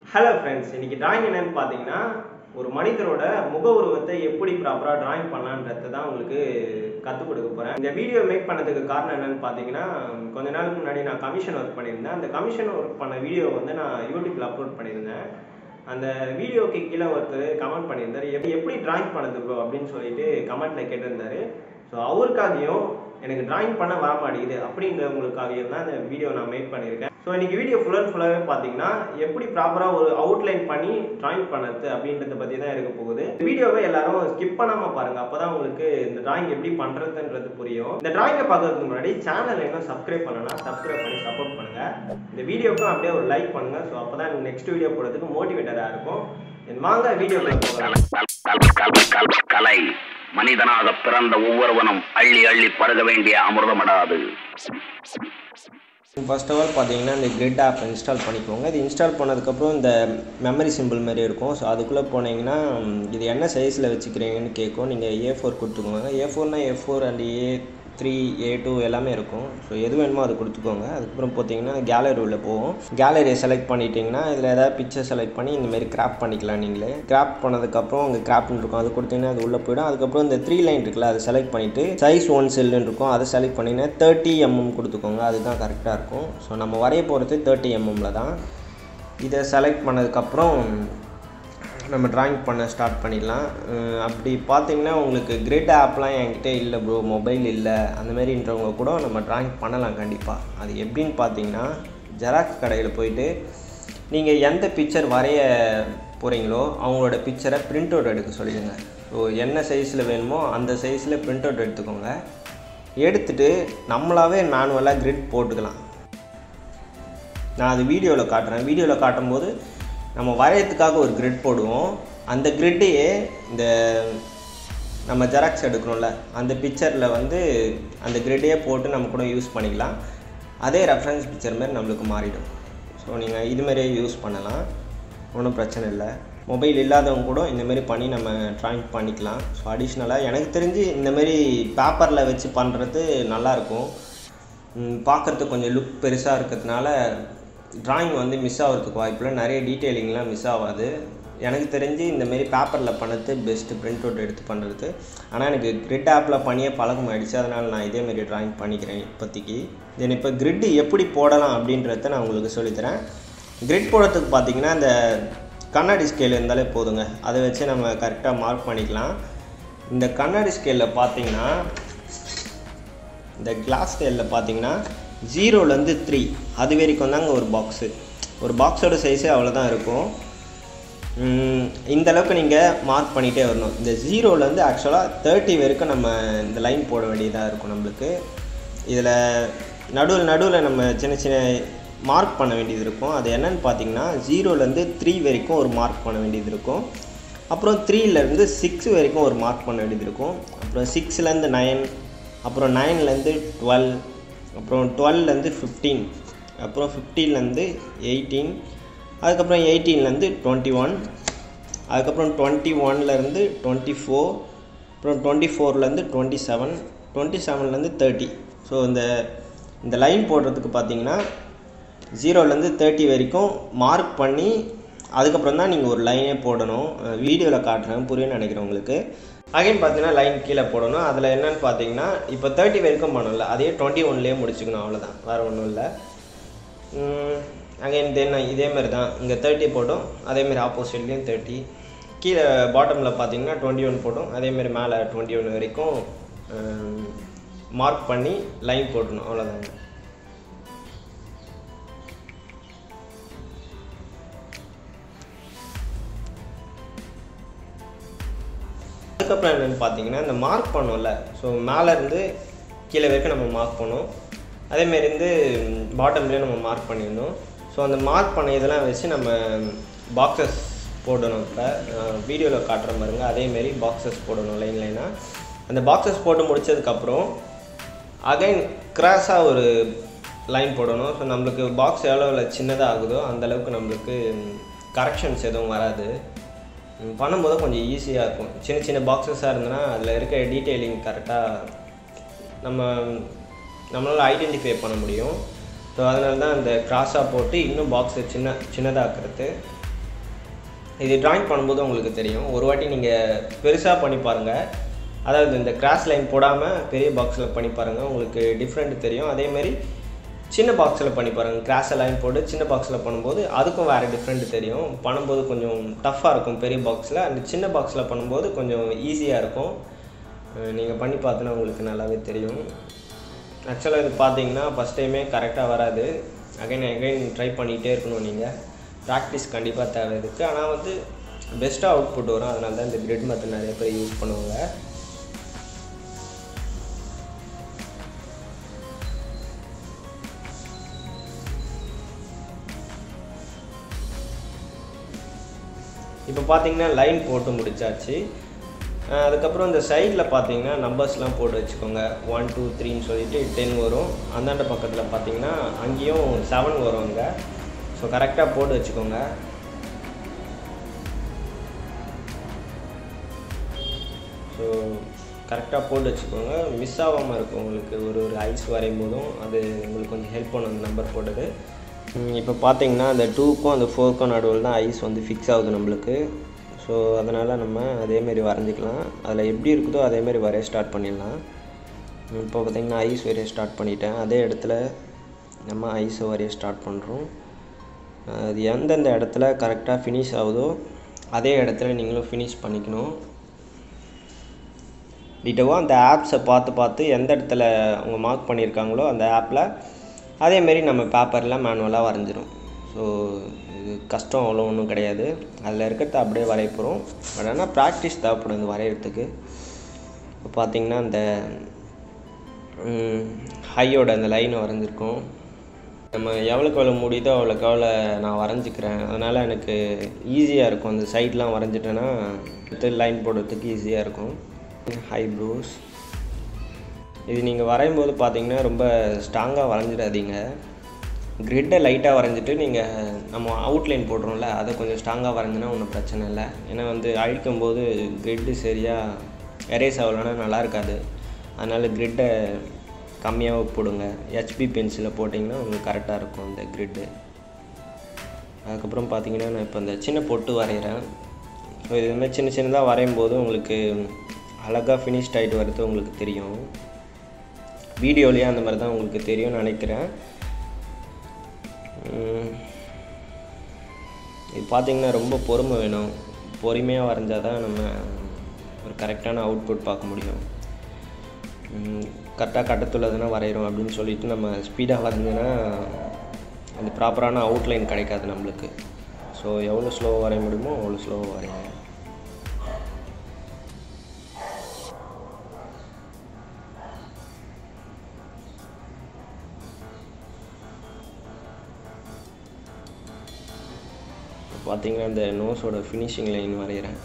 hello friends இன்னைக்கு drawing என்னன்னு பார்த்தீங்கன்னா ஒரு மனிதரோட முக உருவத்தை எப்படி ப்ராப்பராக டிராயிங் பண்ணலான்றதை தான் உங்களுக்கு கற்றுக் கொடுக்க போகிறேன் இந்த வீடியோ மேக் பண்ணதுக்கு காரணம் என்னன்னு பார்த்தீங்கன்னா கொஞ்ச நாளுக்கு முன்னாடி நான் கமிஷன் ஒர்க் பண்ணியிருந்தேன் அந்த கமிஷன் ஒர்க் பண்ண வீடியோ வந்து நான் யூடியூப்ல அப்லோட் பண்ணியிருந்தேன் அந்த வீடியோக்கு கீழே ஒருத்தர் கமெண்ட் பண்ணியிருந்தார் எப்படி எப்படி டிராயிங் பண்ணது ப்ரோ அப்படின்னு சொல்லிட்டு கமெண்ட்ல கேட்டிருந்தாரு ஸோ அவருக்காகவும் எனக்கு டிராயிங் பண்ண வர மாட்டேங்குது அப்படின்றவங்களுக்காகவும் தான் இந்த வீடியோ நான் மேக் பண்ணியிருக்கேன் ஸோ இன்னைக்கு வீடியோ ஃபுல் அண்ட் ஃபுல்லாகவே பார்த்தீங்கன்னா எப்படி ப்ராப்பராக ஒரு அவுட்லைன் பண்ணி டிராயிங் பண்ணுறது அப்படின்றத பற்றி தான் இருக்க போகுது வீடியோவை எல்லாரும் ஸ்கிப் பண்ணாமல் பாருங்கள் அப்போ தான் உங்களுக்கு இந்த டிராயிங் எப்படி பண்ணுறதுன்றது புரியும் இந்த டிராயிங்கை பார்க்கறதுக்கு முன்னாடி சேனல் இன்னும் சப்ஸ்கிரைப் பண்ணனா சப்ஸ்கிரைப் பண்ணி சப்போர்ட் பண்ணுங்கள் இந்த வீடியோக்கும் அப்படியே ஒரு லைக் பண்ணுங்கள் ஸோ அப்போ தான் நெக்ஸ்ட் வீடியோ போடுறதுக்கு மோட்டிவேட்டடாக இருக்கும் And வாங்க வீடியோ போகலாம் கலை மனிதனாக பிறந்த ஒவ்வொருவனும் அள்ளி அள்ளி பருக வேண்டிய அமிர்தமடாது ஃபர்ஸ்ட் ஆஃப் ஆல் பார்த்தீங்கன்னா இந்த கிரிட் ஆப் இன்ஸ்டால் பண்ணிக்கோங்க இது இன்ஸ்டால் பண்ணதுக்கப்புறம் இந்த மெமரி சிம்பிள் மாதிரி இருக்கும் ஸோ அதுக்குள்ளே போனீங்கன்னா ம், இது என்ன சைஸில் வச்சுக்கிறீங்கன்னு கேட்கும் நீங்கள் ஏ ஃபோர் கொடுத்துக்கோங்க ஏ ஃபோர்னா A four and A three A two எல்லாமே இருக்கும் ஸோ எது வேணுமோ அது கொடுத்துக்கோங்க அதுக்கப்புறம் பார்த்தீங்கன்னா கேலரி உள்ள போகும் கேலரியை செலக்ட் பண்ணிட்டீங்கன்னா இதில் ஏதாவது பிக்சர் செலக்ட் பண்ணி இந்த மாதிரி கிராப் பண்ணிக்கலாம் நீங்களே கிராப் பண்ணதுக்கப்புறம் உங்கள் கிராப்னு இருக்கும் அது கொடுத்தீங்கன்னா அது உள்ளே போயிடும் அதுக்கப்புறம் இந்த த்ரீ லைன் இருக்குல்ல அதை செலக்ட் பண்ணிவிட்டு சைஸ் ஒன் செல்லுன்னு இருக்கும் அதை செலக்ட் பண்ணிங்கன்னா தேர்ட்டி எம்எம் கொடுத்துக்கோங்க அதுதான் கரெக்டாக இருக்கும் ஸோ நம்ம வரைய போகிறது தேர்ட்டி எம்எம்ல தான் இதை செலக்ட் பண்ணதுக்கப்புறம் நம்ம டிராயிங் பண்ண ஸ்டார்ட் பண்ணிடலாம் அஹ் அப்படி பார்த்தீங்கன்னா உங்களுக்கு கிரிட் ஆப்லாம் என்கிட்ட இல்லை ப்ரோ மொபைல் இல்லை அந்த மாதிரின்றவங்க கூட நம்ம டிராயிங் பண்ணலாம் கண்டிப்பாக அது எப்படின்னு பார்த்தீங்கன்னா ஜெராக்ஸ் கடையில் போயிட்டு நீங்கள் எந்த பிக்சர் வரைய போகிறீங்களோ அவங்களோட பிக்சரை பிரிண்ட் அவுட் எடுக்க சொல்லிடுங்க ஸோ என்ன சைஸில் வேணுமோ அந்த சைஸில் பிரிண்ட் அவுட் எடுத்துக்கோங்க எடுத்துட்டு நம்மளாவே மேனுவலாக கிரிட் போட்டுக்கலாம் நான் அது வீடியோவில் காட்டுறேன் வீடியோவில் காட்டும்போது நம்ம வரையறதுக்காக ஒரு கிரிட் போடுவோம் அந்த கிரிட்டையே இந்த நம்ம ஜெராக்ஸ் எடுக்கிறோம்ல அந்த பிக்சரில் வந்து அந்த கிரிட்டையே போட்டு நம்ம கூட யூஸ் பண்ணிக்கலாம் அதே ரெஃபரன்ஸ் பிக்சர் மாதிரி நம்மளுக்கு மாறிடும் ஸோ நீங்கள் இது மாதிரியே யூஸ் பண்ணலாம் ஒன்றும் பிரச்சனை இல்லை மொபைல் இல்லாதவங்க கூட இந்த மாதிரி பண்ணி நம்ம ட்ராயிங் பண்ணிக்கலாம் ஸோ அடிஷ்னலாக எனக்கு தெரிஞ்சு இந்த மாதிரி பேப்பரில் வச்சு பண்ணுறது நல்லாயிருக்கும் பார்க்குறதுக்கு கொஞ்சம் லுக் பெருசாக இருக்கிறதுனால டிராயிங் வந்து மிஸ் ஆகிறதுக்கு வாய்ப்பில்லை நிறைய டீட்டெயிலிங்லாம் மிஸ் ஆகாது எனக்கு தெரிஞ்சு இந்த மாதிரி பேப்பரில் பண்ணது பெஸ்ட்டு பிரிண்ட் அவுட் எடுத்து பண்ணுறது ஆனால் எனக்கு கிரிட் ஆப்பில் பண்ணியே பழக்கம் ஆயிடுச்சு அதனால் நான் இதே மாதிரி டிராயிங் பண்ணிக்கிறேன் இப்போதைக்கு தென் இப்போ கிரிட் எப்படி போடலாம் அப்படின்றத நான் உங்களுக்கு சொல்லித்தரேன் கிரிட் போடுறதுக்கு பார்த்தீங்கன்னா இந்த கண்ணாடி ஸ்கேல் இருந்தாலே போதுங்க அதை வச்சு நம்ம கரெக்டாக மார்க் பண்ணிக்கலாம் இந்த கண்ணாடி ஸ்கேலில் பார்த்தீங்கன்னா இந்த கிளாஸ் ஸ்கேலில் பார்த்தீங்கன்னா ஜீரோலேருந்து த்ரீ அது வரைக்கும் தாங்க ஒரு பாக்ஸு ஒரு பாக்ஸோட சைஸே அவ்வளோதான் இருக்கும் உம், இந்த அளவுக்கு நீங்கள் மார்க் பண்ணிகிட்டே வரணும் இந்த ஜீரோலேருந்து ஆக்சுவலாக தேர்ட்டி வரைக்கும் நம்ம இந்த லைன் போட வேண்டியதாக இருக்கும் நம்மளுக்கு இதில் நடுவில் நடுவில் நம்ம சின்ன சின்ன மார்க் பண்ண வேண்டியது இருக்கும் அது என்னன்னு பார்த்தீங்கன்னா ஜீரோலேருந்து த்ரீ வரைக்கும் ஒரு மார்க் பண்ண வேண்டியது இருக்கும் அப்புறம் த்ரீலேருந்து சிக்ஸ் வரைக்கும் ஒரு மார்க் பண்ண வேண்டியது இருக்கும் அப்புறம் சிக்ஸ்லேருந்து நைன் அப்புறம் நைன்லேருந்து டுவெல் அப்புறம் டுவெல்லேருந்து ஃபிஃப்டீன் அப்புறம் ஃபிஃப்டீன்லேருந்து எயிட்டீன் அதுக்கப்புறம் எயிட்டீன்லேருந்து டுவெண்ட்டி ஒன் அதுக்கப்புறம் டுவெண்ட்டி ஒன்லேருந்து டுவெண்ட்டி ஃபோர் அப்புறம் டுவெண்ட்டி ஃபோர்லேருந்து டுவெண்ட்டி செவன் டுவெண்ட்டி செவன்லேருந்து தேர்ட்டி ஸோ இந்த இந்த லைன் போடுறதுக்கு பார்த்தீங்கன்னா ஜீரோலேருந்து தேர்ட்டி வரைக்கும் மார்க் பண்ணி அதுக்கப்புறம் தான் நீங்கள் ஒரு லைனே போடணும் வீடியோவில் காட்டுறேன் புரியும்னு நினைக்கிறேன் உங்களுக்கு அகைன் பார்த்தீங்கன்னா லைன் கீழே போடணும் அதில் என்னன்னு பார்த்தீங்கன்னா இப்போ தேர்ட்டி வரைக்கும் பண்ணல அதே டுவெண்ட்டி ஒன்லேயே முடிச்சுக்கணும் அவ்வளோதான் வேறு ஒன்றும் இல்லை அகைன் தென் இதே மாதிரி தான் இங்கே தேர்ட்டி போட்டோம் அதேமாரி ஆப்போசிட்லேயும் தேர்ட்டி கீழே பாட்டமில் பார்த்தீங்கன்னா டுவெண்ட்டி ஒன் போட்டோம் அதேமாரி மேலே டுவெண்ட்டி ஒன் வரைக்கும் மார்க் பண்ணி லைன் போட்டணும் அவ்வளோதாங்க அதுக்கப்புறம் என்னென்னு பார்த்தீங்கன்னா இந்த மார்க் பண்ணோம்ல ஸோ மேலேருந்து கீழே வரைக்கும் நம்ம மார்க் பண்ணோம் அதேமாரி இருந்து பாட்டம்லேயும் நம்ம மார்க் பண்ணியிருந்தோம் ஸோ அந்த மார்க் பண்ண இதெல்லாம் வச்சு நம்ம பாக்ஸஸ் போடணும் இப்போ வீடியோவில் காட்டுற பாருங்க அதேமாரி பாக்ஸஸ் போடணும் லைன் லைனாக அந்த பாக்ஸஸ் போட்டு முடிச்சதுக்கப்புறம் அகைன் கிராஸாக ஒரு லைன் போடணும் ஸோ நம்மளுக்கு பாக்ஸ் எவ்வளோ சின்னதாக ஆகுதோ அந்த அளவுக்கு நம்மளுக்கு கரெக்ஷன்ஸ் எதுவும் வராது ம், பண்ணும்போது கொஞ்சம் ஈஸியாக இருக்கும் சின்ன சின்ன பாக்ஸஸாக இருந்ததுன்னா அதில் இருக்க டீட்டெயிலிங் கரெக்டாக நம்ம நம்மளால் ஐடென்டிஃபை பண்ண முடியும் ஸோ அதனால தான் அந்த கிராஸாக போட்டு இன்னும் பாக்ஸை சின்ன சின்னதாக்குறது இது ட்ராயிங் பண்ணும்போது உங்களுக்கு தெரியும் ஒரு வாட்டி நீங்கள் பெருசாக பண்ணி பாருங்கள் அதாவது இந்த கிராஸ் லைன் போடாமல் பெரிய பாக்ஸில் பண்ணி பாருங்கள் உங்களுக்கு டிஃப்ரெண்ட் தெரியும் அதேமாரி சின்ன பாக்ஸில் பண்ணி பாருங்கள் கிராஸ் லைன் போட்டு சின்ன பாக்ஸில் பண்ணும்போது அதுக்கும் வேறு டிஃப்ரெண்ட் தெரியும் பண்ணும்போது கொஞ்சம் டஃப்பாக இருக்கும் பெரிய பாக்ஸில் அந்த சின்ன பாக்ஸில் பண்ணும்போது கொஞ்சம் ஈஸியாக இருக்கும் நீங்கள் பண்ணி பார்த்தோன்னா உங்களுக்கு நல்லாவே தெரியும் ஆக்சுவலாக இது பார்த்தீங்கன்னா ஃபஸ்ட் டைமே கரெக்டாக வராது அகைன் அகைன் ட்ரை பண்ணிகிட்டே இருக்கணும் நீங்கள் ப்ராக்டிஸ் கண்டிப்பாக தேவை இருக்குது ஆனால் வந்து பெஸ்ட்டாக அவுட்புட் வரும் அதனால தான் இந்த கிரிட் மெத்தட் நிறைய பேர் யூஸ் பண்ணுவாங்க இப்போ பார்த்தீங்கன்னா லைன் போட்டு முடிச்சாச்சு அஹ் அதுக்கப்புறம் இந்த சைடில் பார்த்தீங்கன்னா நம்பர்ஸ்லாம் போட்டு வச்சுக்கோங்க ஒன் டூ த்ரீன்னு சொல்லிட்டு டென் வரும் அந்தாண்ட பக்கத்தில் பார்த்தீங்கன்னா அங்கேயும் செவன் வரும் அங்கே ஸோ கரெக்டாக போட்டு வச்சுக்கோங்க ஸோ கரெக்டாக போட்டு வச்சுக்கோங்க மிஸ் ஆகாமல் இருக்கும் உங்களுக்கு ஒரு ஒரு ஐஸ் வரையும் போதும் அது உங்களுக்கு கொஞ்சம் ஹெல்ப் பண்ணும் அந்த நம்பர் போட்டது இப்போ பார்த்தீங்கன்னா அந்த டூக்கும் அந்த ஃபோருக்கும் நடுவில் தான் ஐஸ் வந்து ஃபிக்ஸ் ஆகுது நம்மளுக்கு ஸோ அதனால் நம்ம அதேமாரி வரைஞ்சிக்கலாம் அதில் எப்படி இருக்குதோ அதேமாரி வரைய ஸ்டார்ட் பண்ணிடலாம் இப்போ பார்த்திங்கன்னா ஐஸ் வரைய ஸ்டார்ட் பண்ணிட்டேன் அதே இடத்துல நம்ம ஐஸை வரைய ஸ்டார்ட் பண்ணுறோம் அது எந்தெந்த இடத்துல கரெக்டாக ஃபினிஷ் ஆகுதோ அதே இடத்துல நீங்களும் ஃபினிஷ் பண்ணிக்கணும் டீட்டோவாக அந்த ஆப்ஸை பார்த்து பார்த்து எந்த இடத்துல அவங்க மார்க் பண்ணியிருக்காங்களோ அந்த ஆப்பில் அதேமாரி நம்ம பேப்பரில் மேனுவலாக வரைஞ்சிரும் ஸோ இது கஷ்டம் அவ்வளோ ஒன்றும் கிடையாது அதில் இருக்கிறத அப்படியே வரைய போகிறோம் பட் ஆனால் ப்ராக்டிஸ் தேவைப்படும் இது வரைகிறதுக்கு இப்போ பார்த்தீங்கன்னா அந்த ஹையோட அந்த லைனை வரைஞ்சிருக்கோம் நம்ம எவ்வளோக்கு எவ்வளோ முடியுதோ அவ்வளோக்கு எவ்வளோ நான் வரைஞ்சிக்கிறேன் அதனால் எனக்கு ஈஸியாக இருக்கும் அந்த சைட்லாம் வரைஞ்சிட்டேன்னா அடுத்து லைன் போடுறதுக்கு ஈஸியாக இருக்கும் ஹை ப்ளூஸ் இது நீங்கள் வரையும் போது பார்த்தீங்கன்னா ரொம்ப ஸ்ட்ராங்காக வரைஞ்சிடாதீங்க கிரிட்டை லைட்டாக வரைஞ்சிட்டு நீங்கள் நம்ம அவுட்லைன் போடுறோம்ல அதை கொஞ்சம் ஸ்ட்ராங்காக வரைஞ்சினா ஒன்றும் பிரச்சனை இல்லை ஏன்னா வந்து அழிக்கும் போது கிரிட்டு சரியாக எரேஸ் ஆகலைன்னா நல்லா இருக்காது அதனால் கிரிட்டை கம்மியாக போடுங்க ஹெச்பி பென்சிலில் போட்டிங்கன்னா உங்களுக்கு கரெக்டாக இருக்கும் அந்த கிரிட்டு அதுக்கப்புறம் பார்த்தீங்கன்னா நான் இப்போ இந்த சின்ன பொட்டு வரைகிறேன் ஸோ இதுமாதிரி சின்ன சின்னதாக வரையும் போது உங்களுக்கு அழகாக ஃபினிஷ்ட் ஆகிட்டு வர்றது உங்களுக்கு தெரியும் வீடியோலேயே அந்த மாதிரி தான் உங்களுக்கு தெரியும்னு நினைக்கிறேன் உம், இது பார்த்திங்கன்னா ரொம்ப பொறுமை வேணும் பொறுமையாக வரைஞ்சால் தான் நம்ம ஒரு கரெக்டான அவுட்புட் பார்க்க முடியும் கரெக்டாக கட்டத்துள்ளதுன்னா வரைகிறோம் அப்படின்னு சொல்லிட்டு நம்ம ஸ்பீடாக வரைஞ்சோன்னா அந்த ப்ராப்பரான அவுட்லைன் கிடைக்காது நம்மளுக்கு ஸோ எவ்வளோ ஸ்லோவாக வரைய முடியுமோ அவ்வளோ ஸ்லோவாக வரைங்க பார்த்தீங்கன்னா இந்த நோஸோட ஃபினிஷிங் லைன் வரைகிறேன்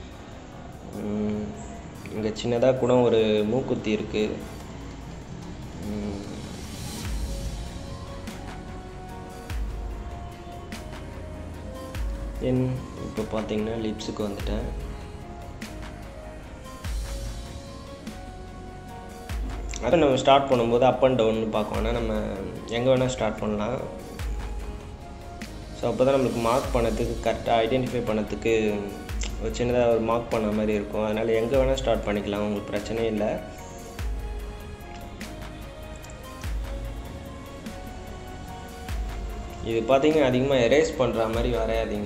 இங்கே சின்னதாக கூட ஒரு மூக்குத்தி இருக்குது தென் இப்போ பார்த்தீங்கன்னா லிப்ஸுக்கு வந்துட்டேன் அதை நம்ம ஸ்டார்ட் பண்ணும்போது அப் அண்ட் டவுன் பார்க்க வேணால் நம்ம எங்கே வேணால் ஸ்டார்ட் பண்ணலாம் ஸோ அப்போ தான் நம்மளுக்கு மார்க் பண்ணதுக்கு கரெக்டாக ஐடென்டிஃபை பண்ணதுக்கு ஒரு சின்னதாக ஒரு மார்க் பண்ண மாதிரி இருக்கும் அதனால் எங்கே வேணால் ஸ்டார்ட் பண்ணிக்கலாம் உங்களுக்கு பிரச்சனையே இல்லை இது பார்த்தீங்கன்னா அதிகமாக எரேஸ் பண்ணுற மாதிரி வரையாதீங்க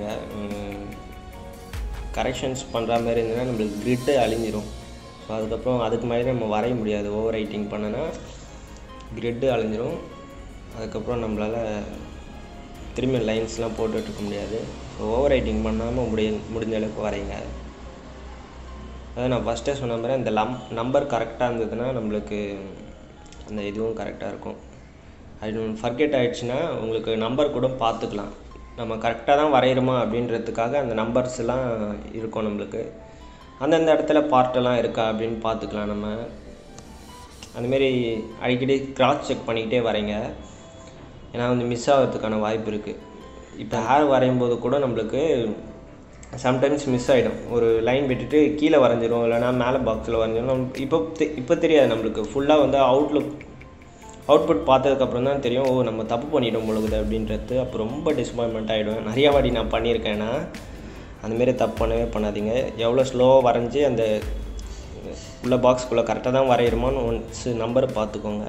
கரெக்ஷன்ஸ் பண்ணுற மாதிரி இருந்ததுன்னா நம்மளுக்கு கிரிட்டு அழிஞ்சிரும் ஸோ அதுக்கப்புறம் அதுக்கு மாதிரி நம்ம வரைய முடியாது ஓவர் ரைட்டிங் பண்ணனா கிரிட்டு அழிஞ்சிரும் அதுக்கப்புறம் நம்மளால் திரும்பி லைன்ஸ்லாம் போட்டுட்டு இருக்க முடியாது ஸோ ஓவர் ரைட்டிங் பண்ணாமல் முடிய முடிஞ்ச அளவுக்கு வரைங்க அதான் நான் ஃபஸ்ட்டே சொன்ன மாதிரி அந்த லம் நம்பர் கரெக்டாக இருந்ததுன்னா நம்மளுக்கு அந்த இதுவும் கரெக்டாக இருக்கும் அது ஃபர்கெட் ஆகிடுச்சுன்னா உங்களுக்கு நம்பர் கூட பார்த்துக்கலாம் நம்ம கரெக்டாக தான் வரைகிறோமா அப்படின்றதுக்காக அந்த நம்பர்ஸ்லாம் இருக்கும் நம்மளுக்கு அந்தந்த இடத்துல பார்ட்டெல்லாம் இருக்கா அப்படின்னு பார்த்துக்கலாம் நம்ம அந்தமாரி அடிக்கடி கிராஸ் செக் பண்ணிக்கிட்டே வரைங்க ஏன்னா வந்து மிஸ் ஆகிறதுக்கான வாய்ப்பு இருக்குது இப்போ ஹேர் வரையும் போது கூட நம்மளுக்கு சம்டைம்ஸ் மிஸ் ஆகிடும் ஒரு லைன் விட்டுட்டு கீழே வரைஞ்சிரும் இல்லைனா மேலே பாக்ஸில் வரைஞ்சிரும் நம்ம இப்போ தெ- இப்போ தெரியாது நம்மளுக்கு ஃபுல்லாக வந்து அவுட்லுக் அவுட்புட் பார்த்ததுக்கப்புறம் தான் தெரியும் ஓ நம்ம தப்பு பண்ணிட்டோம் பொழுது அப்படின்றது அப்போ ரொம்ப டிசப்பாயின்மெண்ட் ஆகிடும் நிறைய வாட்டி நான் பண்ணியிருக்கேன்னா அந்தமாரி தப்பு பண்ணவே பண்ணாதீங்க எவ்வளோ ஸ்லோவாக வரைஞ்சி அந்த உள்ள பாக்ஸ்குள்ளே கரெக்டாக தான் வரைகிறோமான்னு ஒன்ஸ் நம்பரை பார்த்துக்கோங்க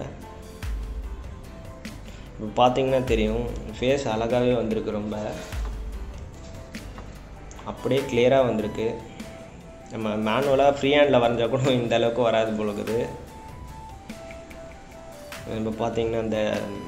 இப்போ பார்த்தீங்கன்னா தெரியும் ஃபேஸ் அழகாகவே வந்திருக்கு ரொம்ப அப்படியே கிளியராக வந்திருக்கு நம்ம மேனுவலாக ஃப்ரீ ஹேண்டில் வரைஞ்சா கூட இந்த அளவுக்கு வராது போல இருக்குது இப்போ பார்த்தீங்கன்னா இந்த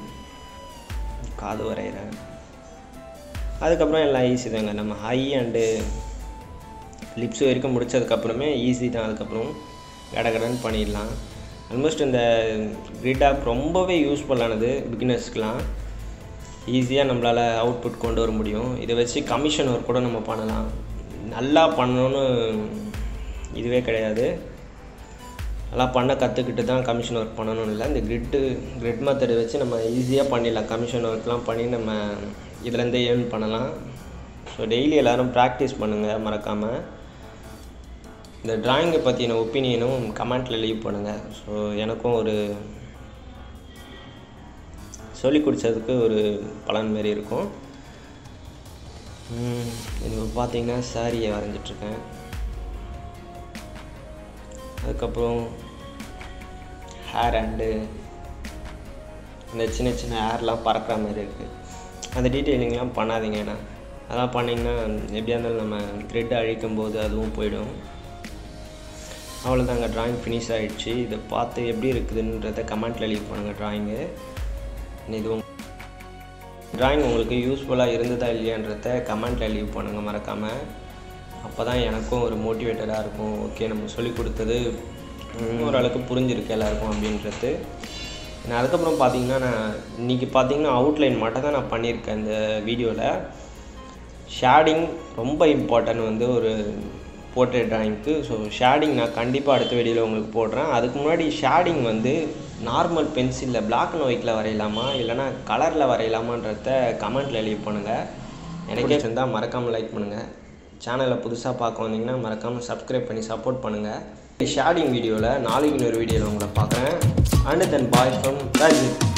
காது வரைகிறேன் அதுக்கப்புறம் எல்லாம் ஈஸி தாங்க நம்ம ஹை அண்டு லிப்ஸ் வரைக்கும் முடிச்சதுக்கப்புறமே ஈஸி தான் அதுக்கப்புறம் கடகடன்னு பண்ணிடலாம் ஆல்மோஸ்ட் இந்த கிரிட் ஆப் ரொம்பவே யூஸ்ஃபுல்லானது பிகினர்ஸ்க்கெலாம் ஈஸியாக நம்மளால் அவுட்புட் கொண்டு வர முடியும் இதை வச்சு கமிஷன் ஒர்க் கூட நம்ம பண்ணலாம் நல்லா பண்ணணும்னு இதுவே கிடையாது நல்லா பண்ண கற்றுக்கிட்டு தான் கமிஷன் ஒர்க் பண்ணணும்னு இல்லை இந்த கிரிட்டு கிரிட் மெத்தடை வச்சு நம்ம ஈஸியாக பண்ணிடலாம் கமிஷன் ஒர்க்லாம் பண்ணி நம்ம இதுலேருந்தே ஏர்ன் பண்ணலாம் ஸோ டெய்லி எல்லோரும் ப்ராக்டிஸ் பண்ணுங்கள் மறக்காமல் இந்த ட்ராயிங்கை பற்றின ஒப்பீனியனும் கமெண்ட்டில் லீவ் பண்ணுங்கள் ஸோ எனக்கும் ஒரு சொல்லி கொடுத்ததுக்கு ஒரு பலன் மாரி இருக்கும் இப்போ பார்த்தீங்கன்னா சாரியை வரைஞ்சிட்ருக்கேன் அதுக்கப்புறம் ஹேர் அண்டு இந்த சின்ன சின்ன ஹேர்லாம் பறக்கிற மாதிரி இருக்குது அந்த டீட்டெயிலிங்லாம் பண்ணாதீங்க ஏன்னா அதெல்லாம் பண்ணிங்கன்னா எப்படியா இருந்தாலும் நம்ம த்ரெட் அழிக்கும் போது அதுவும் போயிடும் அவ்வளோதாங்க ட்ராயிங் ஃபினிஷ் ஆகிடுச்சு இதை பார்த்து எப்படி இருக்குதுன்றத கமெண்ட்டில் லீவ் பண்ணுங்கள் ட்ராயிங்கு இது உங் ட்ராயிங் உங்களுக்கு யூஸ்ஃபுல்லாக இருந்ததா இல்லையான்றத கமெண்ட்டில் லீவ் பண்ணுங்கள் மறக்காமல் அப்போ தான் எனக்கும் ஒரு மோட்டிவேட்டடாக இருக்கும் ஓகே நம்ம சொல்லி கொடுத்தது ஓரளவுக்கு புரிஞ்சிருக்கு எல்லாருக்கும் அப்படின்றது நான் அதுக்கப்புறம் பார்த்தீங்கன்னா நான் இன்றைக்கி பார்த்தீங்கன்னா அவுட்லைன் மட்டும் தான் நான் பண்ணியிருக்கேன் இந்த வீடியோவில் ஷேடிங் ரொம்ப இம்பார்ட்டன்ட் வந்து ஒரு போர்ட்ரேட் ட்ராயிங்க்கு ஸோ ஷேடிங் நான் கண்டிப்பாக அடுத்த வீடியோவில் உங்களுக்கு போடுறேன் அதுக்கு முன்னாடி ஷேடிங் வந்து நார்மல் பென்சிலில் பிளாக் அண்ட் ஒயிட்டில் வரையலாமா இல்லைனா கலரில் வரையலாமான்றத கமெண்ட்டில் லீவ் பண்ணுங்கள் எனக்கே இருந்தால் மறக்காமல் லைக் பண்ணுங்கள் சேனலை புதுசாக பார்க்க வந்தீங்கன்னா மறக்காமல் சப்ஸ்கிரைப் பண்ணி சப்போர்ட் பண்ணுங்கள் ஷேடிங் வீடியோவில் நாளைக்கு இன்னொரு வீடியோவில் உங்களை பார்க்குறேன் and then bye from Rajith